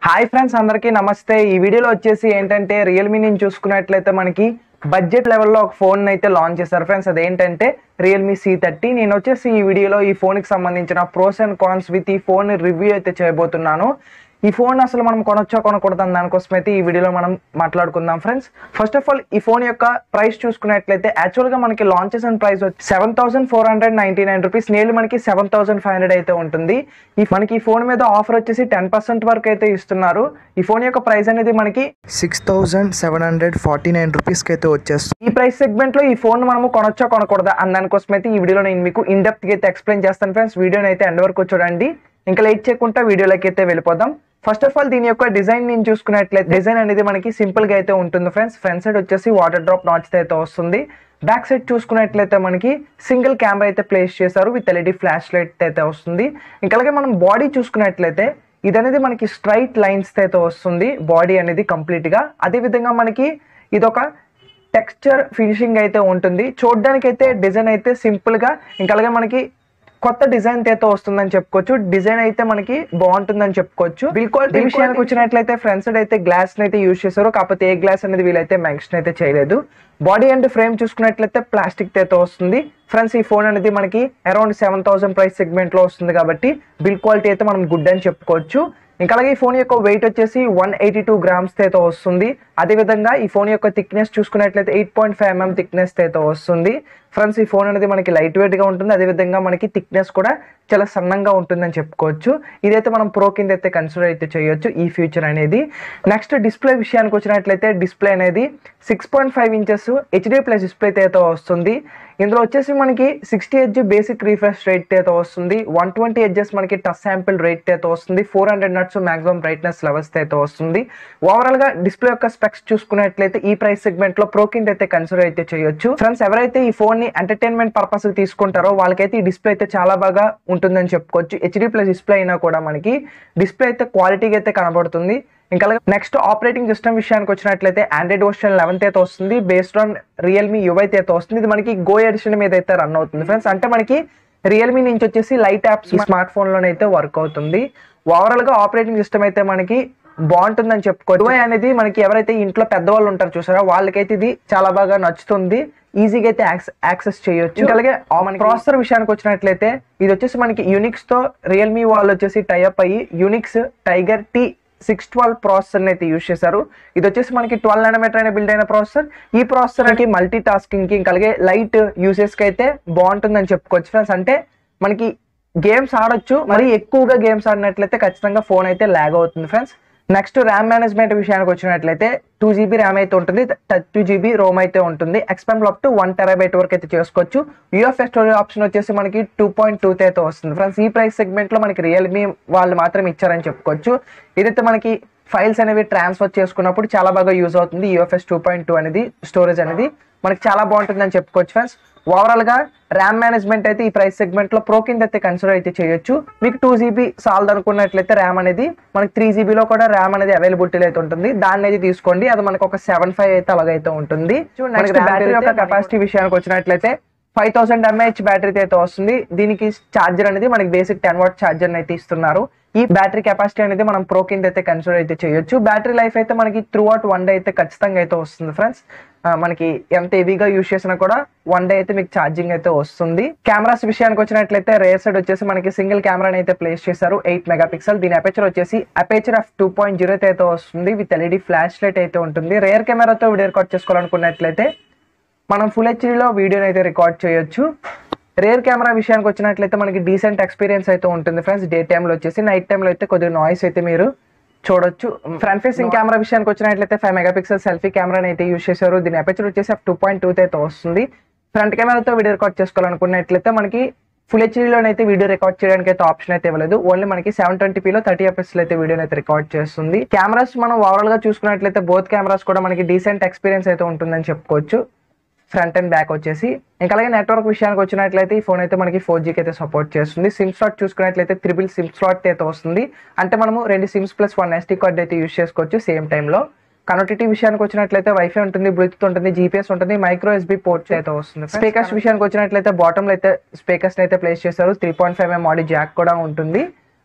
hi friends అందరికీ నమస్తే ఈ వీడియోలో వచ్చేసి ఏంటంటే రియల్మీ నుంచి చూసుకున్నట్లయితే మనకి బడ్జెట్ లెవెల్లో ఒక ఫోన్ అయితే లాంచ్ చేశారు ఫ్రెండ్స్ అదేంటంటే రియల్మీ సి థర్టీ నేను వచ్చేసి ఈ వీడియోలో ఈ ఫోన్కి సంబంధించిన ప్రోస్ అండ్ కాన్స్ విత్ ఈ ఫోన్ రివ్యూ అయితే చేయబోతున్నాను ఈ ఫోన్ అసలు మనం కొనొచ్చా కొనకూడదు దానికోసం అయితే ఈ వీడియోలో మనం మాట్లాడుకుందాం ఫ్రెండ్స్ ఫస్ట్ ఆఫ్ ఆల్ ఈ ఫోన్ యొక్క ప్రైస్ చూసుకున్నట్లయితే యాక్చువల్గా మనకి లాంచ్ చేసిన ప్రైస్ వచ్చి seven thousand four hundred ninety nine rupees నేర్లు మనకి సెవెన్ థౌసండ్ ఫైవ్ హండ్రెడ్ అయితే ఉంటుంది ఈ మనకి ఈ ఫోన్ మీద ఆఫర్ వచ్చేసి టెన్ పర్సెంట్ వరకు అయితే ఇస్తున్నారు ఈ ఫోన్ యొక్క ప్రైస్ అనేది మనకి six thousand seven hundred forty nine రూపీస్కి అయితే వచ్చేస్తుంది ఈ ప్రైస్ సెగ్మెంట్ లో ఈ ఫోన్ మనము కొనొచ్చా కొనకూడదా అన్న దానికోసం అయితే ఈ వీడియోలో నేను మీకు ఇన్ డెప్త్ గా అయితే ఎక్స్ప్లెయిన్ చేస్తాను ఫ్రెండ్స్ వీడియోని అయితే ఎండ్ వరకు చూడండి ఇంకా లేట్ చేయకుండా వీడియోలోకి అయితే వెళ్ళిపోదాం ఫస్ట్ ఆఫ్ ఆల్ దీని యొక్క డిజైన్ నేను చూసుకున్నట్లయితే డిజైన్ అనేది మనకి సింపుల్ గా అయితే ఉంటుంది ఫ్రెండ్స్ ఫ్రంట్ సైడ్ వచ్చేసి వాటర్ డ్రాప్ నాచ్ అయితే వస్తుంది బ్యాక్ సైడ్ చూసుకున్నట్లయితే మనకి సింగిల్ కెమెరా అయితే ప్లేస్ చేశారు విత్ ఎల్ఈడి ఫ్లాష్ లైట్ అయితే వస్తుంది ఇంకా అలాగే మనం బాడీ చూసుకున్నట్లయితే ఇది అనేది మనకి స్ట్రైట్ లైన్స్ అయితే వస్తుంది బాడీ అనేది కంప్లీట్ గా అదే విధంగా మనకి ఇది ఒక టెక్స్చర్ ఫినిషింగ్ అయితే ఉంటుంది చూడడానికి అయితే డిజైన్ అయితే సింపుల్ గా ఇంకా అలాగే మనకి కొత్త డిజైన్ అయితే వస్తుందని చెప్పుకోవచ్చు డిజైన్ అయితే మనకి బాగుంటుందని చెప్పుకోవచ్చు బిల్ క్వాలిటీ విషయానికి వచ్చినట్లయితే ఫ్రంట్ సైడ్ అయితే గ్లాస్ అయితే యూజ్ చేశారు కాకపోతే ఏ గ్లాస్ అనేది వీలైతే మెన్షన్ అయితే చేయలేదు బాడీ అండ్ ఫ్రేమ్ చూసుకున్నట్లయితే ప్లాస్టిక్ అయితే వస్తుంది ఫ్రెండ్స్ ఈ ఫోన్ అనేది మనకి around seven thousand price segment లో వస్తుంది కాబట్టి బిల్ క్వాలిటీ అయితే మనం గుడ్ అని చెప్పుకోవచ్చు ఇంకా అలాగే ఈ ఫోన్ యొక్క వెయిట్ వచ్చేసి వన్ ఎయిటీ టూ గ్రామ్స్ అయితే వస్తుంది అదేవిధంగా ఈ ఫోన్ యొక్క థిక్నెస్ చూసుకున్నట్లయితే eight point five mm thickness అయితే వస్తుంది ఫ్రెండ్స్ ఈ ఫోన్ అనేది మనకి లైట్ వెయిట్ గా ఉంటుంది అదేవిధంగా మనకి థిక్నెస్ కూడా చాలా సన్నంగా ఉంటుందని చెప్పుకోవచ్చు ఇదైతే మనం ప్రో కింద అయితే కన్సిడర్ అయితే చేయొచ్చు ఈ ఫ్యూచర్ అనేది నెక్స్ట్ డిస్ప్లే విషయానికి వచ్చినట్లయితే డిస్ప్లే అనేది six point five inches HD plus display అయితే వస్తుంది ఇందులో వచ్చేసి మనకి sixty H basic refresh rate అయితే వస్తుంది వన్ ట్వంటీ హెచ్ఎస్ మనకి టచ్ శాంపిల్ రేట్ అయితే వస్తుంది four hundred nits maximum brightness levels అయితే వస్తుంది ఓవరాల్ గా డిస్ప్లే యొక్క స్పెక్స్ చూసుకున్నట్లయితే ఈ ప్రైస్ సెగ్మెంట్ లో ప్రో కింద అయితే కన్సిడర్ అయితే చేయొచ్చు ఫ్రెండ్స్ ఎవరైతే ఈ ఫోన్ ని ఎంటర్టైన్మెంట్ పర్పస్ తీసుకుంటారో వాళ్ళకైతే ఈ డిస్ప్లే అయితే చాలా బాగా ఉంటుందని చెప్పుకోవచ్చు హెచ్డి ప్లస్ డిస్ప్లే అయినా కూడా మనకి డిస్ప్లే అయితే క్వాలిటీగా అయితే కనబడుతుంది ఇంకా నెక్స్ట్ ఆపరేటింగ్ సిస్టమ్ విషయానికి వచ్చినట్లయితే ఆండ్రాయిడ్ వర్షన్ లెవెన్త్ అయితే వస్తుంది బేస్డ్ ఆన్ రియల్మీ యువైతే అయితే వస్తుంది ఇది మనకి గో ఎడిషన్ మీద అయితే రన్ అవుతుంది ఫ్రెండ్స్ అంటే మనకి రియల్మీ నుంచి వచ్చేసి లైట్ యాప్స్ స్మార్ట్ ఫోన్ లోనైతే వర్క్ అవుతుంది ఓవరాల్ గా ఆపరేటింగ్ సిస్టమ్ అయితే మనకి బాగుంటుందని చెప్పుకోవచ్చు యుఐ అనేది మనకి ఎవరైతే ఇంట్లో పెద్దవాళ్ళు ఉంటారు చూసారా వాళ్ళకైతే ఇది చాలా బాగా నచ్చుతుంది ఈజీగా అయితే యాక్సెస్ చేయొచ్చు ఇంకా అలాగే మన ప్రాసెసర్ విషయానికి వచ్చినట్లయితే ఇది వచ్చేసి మనకి యూనిక్స్ తో రియల్మీ వాళ్ళు వచ్చేసి టైఅప్ అయ్యి యూనిక్స్ Tiger T six twelve processor అయితే యూజ్ చేశారు ఇది వచ్చేసి మనకి ట్వెల్వ్ నానోమీటర్ అయిన బిల్డ్ అయిన ప్రాసెసర్ ఈ ప్రాసెసర్ కి మల్టీ టాస్కింగ్ కి ఇంకా అలాగే లైట్ యూసెస్ కి అయితే బాగుంటుందని చెప్పుకోవచ్చు ఫ్రెండ్స్ అంటే మనకి గేమ్స్ ఆడొచ్చు మరి ఎక్కువగా గేమ్స్ ఆడినట్లయితే ఖచ్చితంగా ఫోన్ అయితే ల్యాగ్ అవుతుంది ఫ్రెండ్స్ నెక్స్ట్ ర్యామ్ మేనేజ్మెంట్ విషయానికి వచ్చినట్లయితే టూ జీబీ ర్యామ్ అయితే ఉంటుంది టూ జీబీ రోమ్ అయితే ఉంటుంది expandable up to one terabyte వరకు అయితే చేసుకోవచ్చు యూఎఫ్ఎస్ స్టోరేజ్ ఆప్షన్ వచ్చేసి మనకి టూ పాయింట్ టూ అయితే వస్తుంది ఫ్రెండ్స్ ఈ ప్రైస్ సెగ్మెంట్ లో మనకి రియల్మీ వాళ్ళు మాత్రం ఇచ్చారని చెప్పుకోవచ్చు ఇదైతే మనకి ఫైల్స్ అనేవి ట్రాన్స్ఫర్ చేసుకున్నప్పుడు చాలా బాగా యూజ్ అవుతుంది యూఎఫ్ఎస్ టూ పాయింట్ టూ అనేది స్టోరేజ్ అనేది మనకి చాలా బాగుంటుందని చెప్పుకోవచ్చు ఫ్రెండ్స్ ఓవరాల్ గా ర్యామ్ మేనేజ్మెంట్ అయితే ఈ ప్రైస్ సెగ్మెంట్ లో ప్రో కింద అయితే కన్సిడర్ అయితే చేయొచ్చు మీకు టూ జీబీ సాల్వ్ అనుకున్నట్లయితే ర్యామ్ అనేది మనకి త్రీ జీబీలో కూడా ర్యామ్ అనేది అవైలబిలిటీ అయితే ఉంటుంది దాన్ని అయితే తీసుకోండి అది మనకు ఒక సెవెన్ ఫైవ్ అయితే అలాగైతే ఉంటుంది నెక్స్ట్ బ్యాటరీ యొక్క కెపాసిటీ విషయానికి వచ్చినట్లయితే ఫైవ్ థౌసండ్ ఎంఏహెచ్ బ్యాటరీ అయితే వస్తుంది దీనికి ఛార్జర్ అనేది మనకి బేసిక్ టెన్ వాట్ ఛార్జర్ అయితే ఇస్తున్నారు ఈ బ్యాటరీ కెపాసిటీ అనేది మనం ప్రో కింద అయితే కన్సిడర్ అయితే చేయొచ్చు బ్యాటరీ లైఫ్ అయితే మనకి త్రూ అవుట్ వన్ డే అయితే ఖచ్చితంగా అయితే వస్తుంది ఫ్రెండ్స్ మనకి ఎంత హెవీగా యూజ్ చేసినా కూడా వన్ డే అయితే మీకు ఛార్జింగ్ అయితే వస్తుంది కెమెరాస్ విషయానికి వచ్చినట్లయితే రేర్ సైడ్ వచ్చేసి మనకి సింగిల్ కెమెరాని అయితే ప్లేస్ చేశారు ఎయిట్ మెగా పిక్సెల్ దీని అపేచర్ వచ్చేసి aperture of two point zero అయితే వస్తుంది విత్ ఎల్ఈడి ఫ్లాష్ లైట్ అయితే ఉంటుంది రేర్ కెమెరాతో వీడియో రికార్డ్ చేసుకోవాలనుకున్నట్లయితే మనం ఫుల్ హెచ్డీలో వీడియోని అయితే రికార్డ్ చేయొచ్చు రేర్ కెమెరా విషయానికి వచ్చినట్లయితే మనకి డీసెంట్ ఎక్స్పీరియన్స్ అయితే ఉంటుంది ఫ్రెండ్స్ డే టైంలో వచ్చేసి నైట్ టైంలో అయితే కొద్దిగా నాయిస్ అయితే మీరు చూడొచ్చు ఫ్రంట్ ఫేసింగ్ కెమెరా విషయానికి వచ్చినట్లయితే ఫైవ్ మెగా పిక్సెల్ సెల్ఫీ కెమెరాని అయితే యూజ్ చేశారు దీని అపేచర్ వచ్చేసి టూ పాయింట్ టూ అయితే వస్తుంది ఫ్రంట్ కెమెరాతో వీడియో రికార్డ్ చేసుకోవాలనుకున్నట్లయితే మనకి ఫుల్ హెచ్డీలోనైతే వీడియో రికార్డ్ చేయడానికి అయితే ఆప్షన్ అయితే ఇవ్వలేదు ఓన్లీ మనకి సెవెన్ ట్వంటీపీలో థర్టీ ఎఫ్ఎస్ అయితే వీడియోని అయితే రికార్డ్ చేస్తుంది కెమెరాస్ మనం ఓవరాల్ గా చూసుకున్నట్లయితే బోత్ కెమెరాస్ కూడా మనకి డీసెంట్ ఎక్స్పీరియన్స్ అయితే ఉంటుందని చెప్పుకోవచ్చు ఫ్రంట్ అండ్ బ్యాక్ వచ్చేసి ఇంకా అలాగే నెట్వర్క్ విషయానికి వచ్చినట్లయితే ఈ ఫోన్ అయితే మనకి ఫోర్ జీకి అయితే సపోర్ట్ చేస్తుంది సిమ్ స్లాట్ చూసుకున్నట్లయితే త్రిబుల్ సిమ్ స్లాట్ అయితే వస్తుంది అంటే మనము రెండు SIMs plus one SD card అయితే యూస్ చేసుకోవచ్చు సేమ్ టైంలో కనెక్టివిటీ విషయానికి వచ్చినట్లయితే వైఫై ఉంటుంది బ్లూటూత్ ఉంటుంది జీపీఎస్ ఉంటుంది మైక్రో ఎస్బీ పోర్ట్స్ అయితే వస్తుంది స్పీకర్స్ విషయానికి వచ్చినట్లయితే బాటమ్ లో అయితే స్పీకర్స్ అయితే ప్లేస్ చేశారు three point five mm audio jack కూడా ఉంటుంది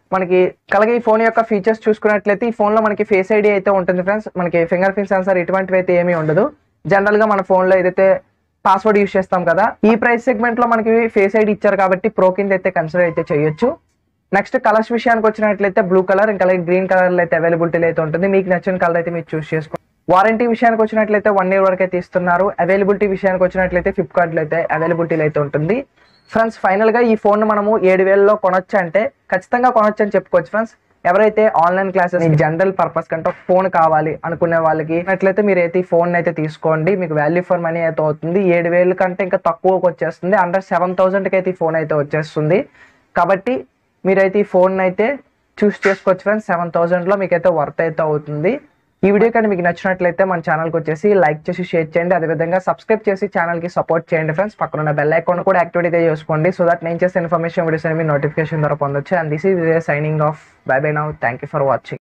మనకి అలాగే ఈ ఫోన్ యొక్క ఫీచర్స్ చూసుకున్నట్లయితే ఈ ఫోన్ లో మనకి ఫేస్ ఐడి అయితే ఉంటుంది ఫ్రెండ్స్ మనకి ఫింగర్ ప్రింట్ సెన్సార్ ఇటువంటివి అయితే ఏమీ ఉండదు జనరల్ గా మన ఫోన్ లో ఏదైతే పాస్వర్డ్ యూస్ చేస్తాం కదా ఈ ప్రైస్ సెగ్మెంట్ లో మనకి ఫేస్ ఐడి ఇచ్చారు కాబట్టి ప్రో కింద అయితే కన్సిడర్ అయితే చేయొచ్చు నెక్స్ట్ కలర్స్ విషయానికి వచ్చినట్లయితే బ్లూ కలర్ ఇంకా గ్రీన్ కలర్ అయితే అవైలబిలిటీ అయితే ఉంటుంది మీకు నచ్చిన కలర్ అయితే మీరు చూస్ చేసుకోండి వారంటీ విషయానికి వచ్చినట్లయితే వన్ ఇయర్ వరకు అయితే ఇస్తున్నారు అవైలబిలిటీ విషయానికి వచ్చినట్లయితే ఫ్లిప్కార్ట్ లో అయితే అవైలబిలిటీ అయితే ఉంటుంది ఫ్రెండ్స్ ఫైనల్ గా ఈ ఫోన్ మనము ఏడు వేలలో కొనొచ్చు అంటే ఖచ్చితంగా కొనొచ్చు అని చెప్పుకోవచ్చు ఫ్రెండ్స్ ఎవరైతే ఆన్లైన్ క్లాసెస్ జనరల్ పర్పస్ కంటే ఫోన్ కావాలి అనుకునే వాళ్ళకి అట్లయితే మీరు అయితే ఈ ఫోన్ అయితే తీసుకోండి మీకు వాల్యూ ఫర్ మనీ అయితే అవుతుంది ఏడు వేల కంటే ఇంకా తక్కువకి వచ్చేస్తుంది అండర్ సెవెన్ థౌసండ్కి అయితే ఈ ఫోన్ అయితే వచ్చేస్తుంది కాబట్టి మీరైతే ఈ ఫోన్ అయితే చూస్ చేసుకోవచ్చు ఫ్రెండ్స్ సెవెన్ థౌసండ్లో మీకు అయితే వర్త్ అయితే అవుతుంది ఈ వీడియో కానీ మీకు నచ్చినట్లయితే మన ఛానల్కి వచ్చేసి లైక్ చేసి షేర్ చేయండి అదేవిధంగా సబ్స్క్రైబ్ చేసి ఛానల్కి సపోర్ట్ చేయండి ఫ్రెండ్స్ పక్కన ఉన్న బెల్ ఐకాన్ కూడా యాక్టివేట్ అయితే చేసుకోండి సో దట్ నేను చేసే ఇన్ఫర్మేషన్ వీడియోస్ అనేవి నోటిఫికేషన్ ద్వారా పొందొచ్చు and this is signing off bye bye now thank you for watching